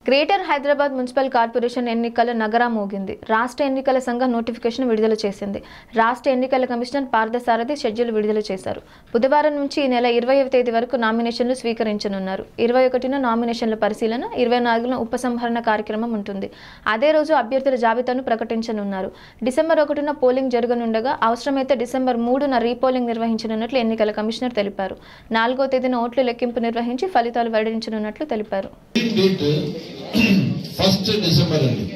greater Hyderabad municipal corporation ఎన్నికల నగరా మోగింది రాష్ట్ర ఎన్నికల సంఘం నోటిఫికేషన్ విడుదల చేసింది రాష్ట్ర ఎన్నికల కమిషనర్ పార్థసారథి షెడ్యూల్ విడుదల చేశారు బుధవారం నుంచి ఈ నెల ఇరవైవ తేదీ వరకు నామినేషన్లు స్వీకరించనున్నారు ఇరవై ఒకటిన నామినేషన్ల పరిశీలన ఇరవై నాలుగున ఉపసంహరణ కార్యక్రమం ఉంటుంది అదే రోజు అభ్యర్థుల జాబితాను ప్రకటించనున్నారు డిసెంబర్ ఒకటిన పోలింగ్ జరగనుండగా అవసరమైతే డిసెంబర్ మూడున రీపోలింగ్ నిర్వహించనున్నట్లు ఎన్నికల కమిషనర్ తెలిపారు నాలుగో తేదీన ఓట్ల లెక్కింపు నిర్వహించి ఫలితాలు వెల్లడించనున్నట్లు తెలిపారు డేట్ ఫస్ట్ డిసెంబర్ అండి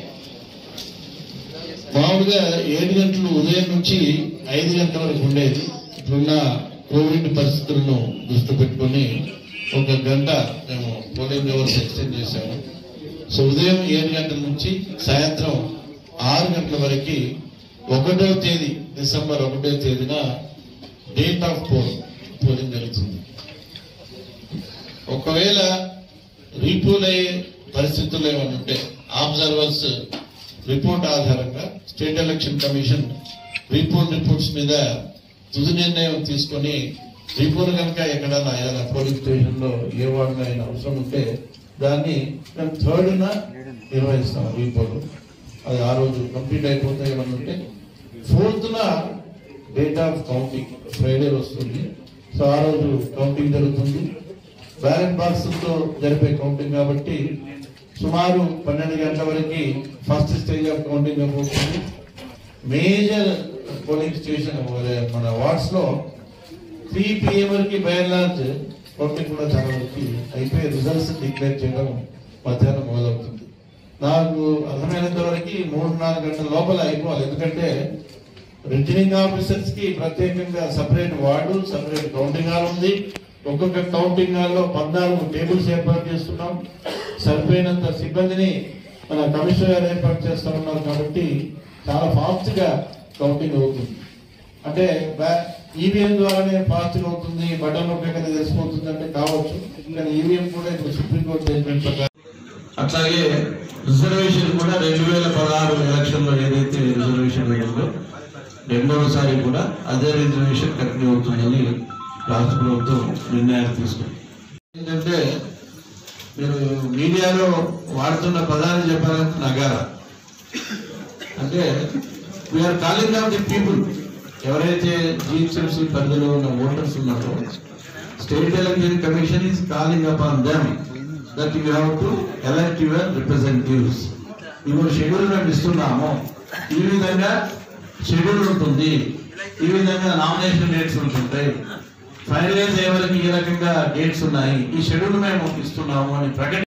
మామూలుగా ఏడు గంటలు ఉదయం నుంచి ఐదు గంటల వరకు ఉండేది ఇప్పుడున్న కోవిడ్ పరిస్థితులను దృష్టి పెట్టుకొని ఒక గంట మేము పోలింగ్ అవర్స్ ఎక్స్టెండ్ చేశాము సో ఉదయం ఏడు గంటల నుంచి సాయంత్రం ఆరు గంటల వరకు ఒకటో తేదీ డిసెంబర్ ఒకటో తేదీన డేట్ ఆఫ్ పోల్ పోలింగ్ జరుగుతుంది ఒకవేళ రీపోల్ అయ్యే పరిస్థితులు ఏమైనా ఉంటే ఆబ్జర్వర్స్ రిపోర్ట్ ఆధారంగా state election commission repoll reports మీద తుది నిర్ణయం తీసుకొని రీపోల్ కనుక ఎక్కడైనా ఏదైనా పోలింగ్ స్టేషన్ లో ఏ వాడిన అయినా అవసరం ఉంటే దాన్ని మేము థర్డ్ నిర్వహిస్తాం రీపోల్ అది ఆ రోజు కంప్లీట్ అయిపోతే ఏమన్నా ఉంటే fourth date of counting Friday వస్తుంది సో ఆ రోజు కౌంటింగ్ జరుగుతుంది బ్యాలెట్ బాక్స్ తో జరిపే కౌంటింగ్ కాబట్టి సుమారు పన్నెండు గంటల వరకు ఫస్ట్ స్టేజ్ ఆఫ్ కౌంటింగ్ అయిపోతుంది మేజర్ పోలింగ్ స్టేషన్ మన వార్డ్స్ లో త్రీ పిఎం వరకు బై అండ్ లార్జ్ కౌంటింగ్ కూడా చాలా వరకు అయిపోయి రిజల్ట్స్ డిక్లేర్ చేయడం మధ్యాహ్నం మొదలవుతుంది నాకు అర్థమైనంత వరకు మూడు నాలుగు గంటల లోపల అయిపోవాలి ఎందుకంటే రిటర్నింగ్ ఆఫీసర్స్ కి ప్రత్యేకంగా separate ward separate counting hall ఉంది ఒక్కొక్క కౌంటింగ్ హాల్ లో పద్నాలుగు టేబుల్స్ ఏర్పాటు చేస్తున్నాం సరిపోయినంత సిబ్బందిని మన కమిషనర్ గారు ఏర్పాటు చేస్తున్నారు కాబట్టి చాలా ఫాస్ట్ గా కౌంటింగ్ అవుతుంది అంటే ఈవీఎం ద్వారానే ఫాస్ట్ గా అవుతుంది బటన్ నొక్కగానే తెలిసిపోతుంది అంటే కావచ్చు కానీ ఈవీఎం కూడా ఇప్పుడు సుప్రీంకోర్టు జడ్జిమెంట్ ప్రకారం అట్లాగే రిజర్వేషన్ కూడా రెండు వేల పదహారు ఎలక్షన్ లో ఏదైతే రిజర్వేషన్ ఉందో రెండవసారి కూడా అదే రిజర్వేషన్ కంటిన్యూ అవుతుందని రాష్ట్ర ప్రభుత్వం నిర్ణయాలు తీసుకుంది ఏంటంటే మీరు మీడియాలో వాడుతున్న పదాలు చెప్పాలంటే నగారా అంటే we are calling of the people ఎవరైతే జిహెచ్ఎంసీ పరిధిలో ఉన్న ఓటర్స్ ఉన్నారో state election commission is calling up on them that you have to elect your representatives ఇప్పుడు షెడ్యూల్ మేము ఇస్తున్నాము ఈ విధంగా షెడ్యూల్ ఉంటుంది ఈ విధంగా నామినేషన్ డేట్స్ ఉంటుంటాయి ఫైనలైజ్ అయ్యే వరకు ఈ రకంగా డేట్స్ ఉన్నాయి ఈ షెడ్యూల్ మేము ఇస్తున్నాము అని ప్రకటి